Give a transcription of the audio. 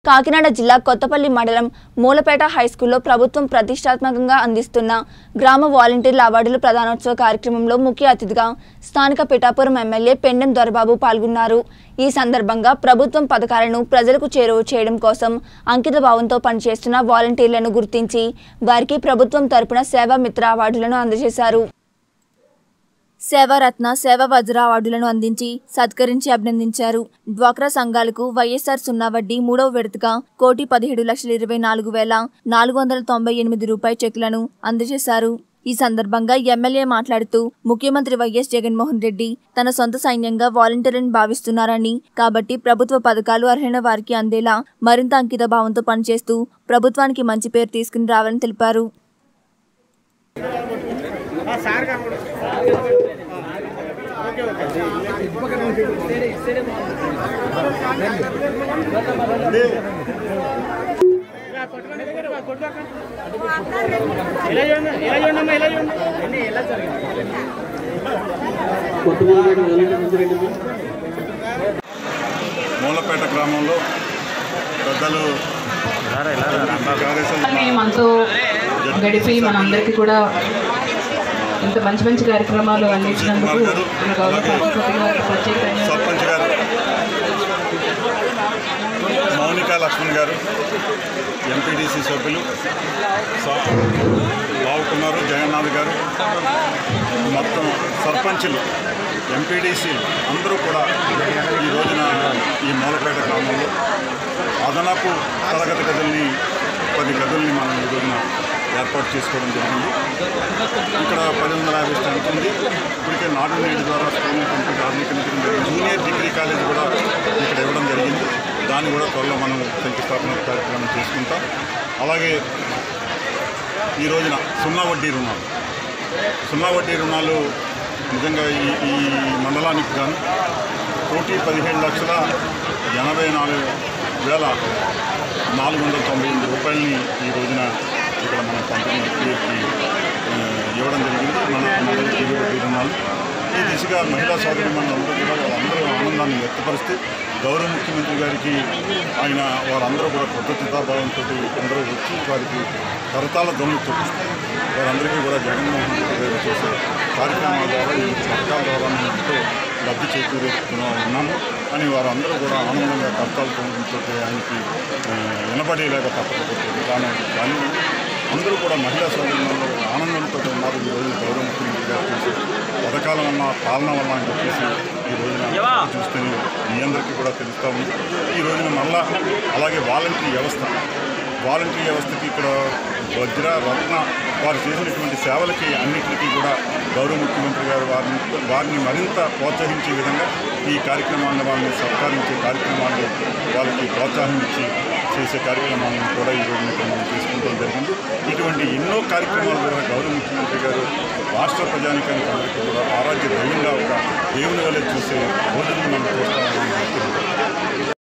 కాకినాడ జిల్లా కొత్తపల్లి మండలం మూలపేట హైస్కూల్లో ప్రభుత్వం ప్రతిష్టాత్మకంగా అందిస్తున్న గ్రామ వాలంటీర్ల అవార్డుల ప్రధానోత్సవ కార్యక్రమంలో ముఖ్య అతిథిగా స్థానిక పిఠాపురం ఎమ్మెల్యే పెండెం దొరబాబు పాల్గొన్నారు ఈ సందర్భంగా ప్రభుత్వం పథకాలను ప్రజలకు చేరువ చేయడం కోసం అంకిత భావంతో పనిచేస్తున్న వాలంటీర్లను గుర్తించి వారికి ప్రభుత్వం తరపున సేవా మిత్ర అవార్డులను అందజేశారు సేవారత్న సేవ వజ్ర అవార్డులను అందించి సత్కరించి అభినందించారు డ్వాక్రా సంఘాలకు వైఎస్ఆర్ సున్నా వడ్డీ మూడవ విడతగా కోటి పదిహేడు లక్షల ఇరవై నాలుగు వేల నాలుగు వందల తొంభై ఎనిమిది రూపాయి చెక్కులను అందజేశారు ఈ సందర్భంగా ఎమ్మెల్యే మాట్లాడుతూ ముఖ్యమంత్రి వైఎస్ జగన్మోహన్ రెడ్డి తన సొంత సైన్యంగా వాలంటీర్లను భావిస్తున్నారని కాబట్టి ప్రభుత్వ పథకాలు అర్హైన వారికి అందేలా మరింత అంకిత భావంతో పనిచేస్తూ ప్రభుత్వానికి మంచి పేరు తీసుకుని రావాలని తెలిపారు ఇలా చూడండి ఇలా చూడండి అమ్మా ఇలా చూడండి ఇలా మూలపేట గ్రామంలో పెద్దలు మీ మనతో గడిపి మనందరికీ కూడా ఇంత మంచి మంచి కార్యక్రమాలు అందించినందుకు మన గౌరవ సరస్వతి గారికి ప్రత్యేక ధన్యవాదాలు. సర్పంచ్ గారు మౌనిక లక్ష్మణ్ గారు ఎంపీడీసీ సభ్యులు సా- బాబు కుమారు జగన్నాథ్ గారు మొత్తం సర్పంచులు ఎంపీడీసీలు అందరూ కూడా ఈ రోజున ఈ మూలపేట గ్రామంలో అదనపు తరగతి గదుల్ని పది గదుల్ని మనం ఈ రోజున ఏర్పాటు చేసుకోవడం జరిగింది ఇక్కడ పది వందల యాభై స్ట్రెంత్ ఉంది ఇప్పటికే నాడు నేడు ద్వారా స్కూల్ కంప్లీట్ ఆధునీకరించడం జరిగింది జూనియర్ డిగ్రీ కాలేజ్ కూడా ఇక్కడ ఇవ్వడం జరిగింది దాన్ని కూడా త్వరలో మనం శంకుస్థాపన కార్యక్రమం చేసుకుంటాం అలాగే ఈ రోజున సున్నా వడ్డీ రుణాలు సున్నా వడ్డీ రుణాలు నిజంగా ఈ ఈ మండలానికి గాను కోటి పదిహేడు లక్షల ఎనభై నాలుగు వేల నాలుగు వందల తొంభై ఎనిమిది రూపాయలని ఈ రోజున ఇక్కడ మన పంపిణీ వీరికి, ఆ, ఇవ్వడం జరిగింది మన మండలి టీవీ వడ్డీ రుణాలు ఈ దిశగా మహిళా సోదరి మనందరూ కూడా వాళ్ళందరూ ఆనందాన్ని వ్యక్తపరిస్తూ గౌరవ ముఖ్యమంత్రి గారికి ఆయన వారందరూ కూడా కృతజ్ఞతాభావంతో అందరూ వచ్చి వారికి కరతాల ధ్వని చూపిస్తారు వారందరికీ కూడా జగన్మోహన్ రెడ్డి గారు చేసే కార్యక్రమాల ద్వారా ఈ పథకాల ద్వారా మేము ఎంతో లబ్ధి చేకూరుతున్నా ఉన్నాము అని వారందరూ కూడా ఆనందంగా కర్తాల ధ్వనితో ఆయనకి ఆ, వినబడేలాగా తప్పకపోతుంది కానీ కానీ అందరూ కూడా మహిళా సోదరులలో ఆనందంతో ఉన్నారు ఈ రోజు గౌరవ ముఖ్యమంత్రి గారు చేసే పథకాల వల్ల పాలన వల్ల అని చెప్పేసి ఈ రోజున చూస్తేనే మీ అందరికీ కూడా తెలుస్తూ ఉంది ఈ రోజున మళ్ళా అలాగే వాలంటరీ వ్యవస్థ వాలంటరీ వ్యవస్థకి ఇక్కడ వజ్ర రత్న వారు చేసినటువంటి సేవలకి అన్నింటికీ కూడా గౌరవ ముఖ్యమంత్రి గారు వారిని వారిని మరింత ప్రోత్సహించే విధంగా ఈ కార్యక్రమాలను వాళ్ళని సత్కరించే కార్యక్రమాలు వాళ్ళకి ప్రోత్సాహం ఇచ్చి చేసే కార్యక్రమాలను కూడా ఈ రోజున ఇక్కడ మనం తీసుకుంటాం జరిగింది ఇటువంటి ఎన్నో కార్యక్రమాల ద్వారా గౌరవ ముఖ్యమంత్రి గారు రాష్ట్ర ప్రజానికానికి అందరికీ కూడా ఆరాధ్య దైవంగా ఒక దేవుని వల్ల చూసే రోజులను మనం చూస్తామని